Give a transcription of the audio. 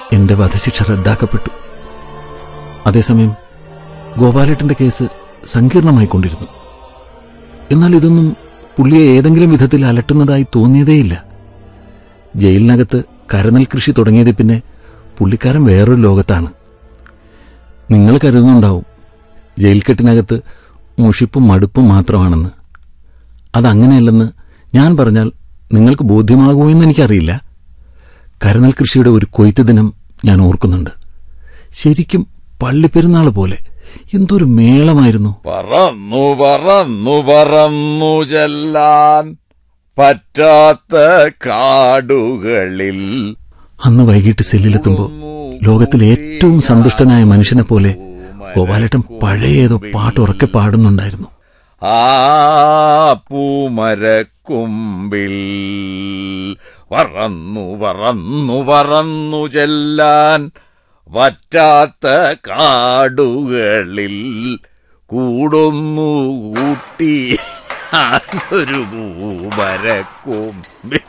എന്റെ വധശിക്ഷ റദ്ദാക്കപ്പെട്ടു അതേസമയം ഗോപാലേട്ടന്റെ കേസ് സങ്കീർണമായിക്കൊണ്ടിരുന്നു എന്നാൽ ഇതൊന്നും പുള്ളിയെ ഏതെങ്കിലും വിധത്തിൽ അലട്ടുന്നതായി തോന്നിയതേയില്ല ജയിലിനകത്ത് കരനെൽ കൃഷി തുടങ്ങിയത് പിന്നെ പുള്ളിക്കാരൻ വേറൊരു ലോകത്താണ് നിങ്ങൾ കരുതുന്നുണ്ടാവും ജയിൽ കെട്ടിനകത്ത് മുഷിപ്പും മടുപ്പും മാത്രമാണെന്ന് അതങ്ങനെയല്ലെന്ന് ഞാൻ പറഞ്ഞാൽ നിങ്ങൾക്ക് ബോധ്യമാകുമോ എന്ന് എനിക്കറിയില്ല കരനെൽ കൃഷിയുടെ ഒരു കൊയ്ത്ത് ദിനം ഞാൻ ഓർക്കുന്നുണ്ട് ശരിക്കും പള്ളിപ്പെരുന്നാൾ പോലെ എന്തൊരു മേളമായിരുന്നു പറന്നു പറന്നു പറന്നു ചെല്ലാൻ പറ്റാത്ത കാടുകളിൽ അന്ന് വൈകിട്ട് സെല്ലിലെത്തുമ്പോൾ ലോകത്തിലെ ഏറ്റവും സന്തുഷ്ടനായ മനുഷ്യനെ പോലെ ഗോപാലേട്ടൻ പഴയ ഏതോ പാട്ട് ഉറക്കെ പാടുന്നുണ്ടായിരുന്നു ആ പൂമരക്കുമ്പിൽ പറന്നു പറന്നു പറന്നു ചെല്ലാൻ പറ്റാത്ത കാടുകളിൽ കൂടൊന്നു കൂട്ടി ഒരു പൂമരക്കുമ്പിൽ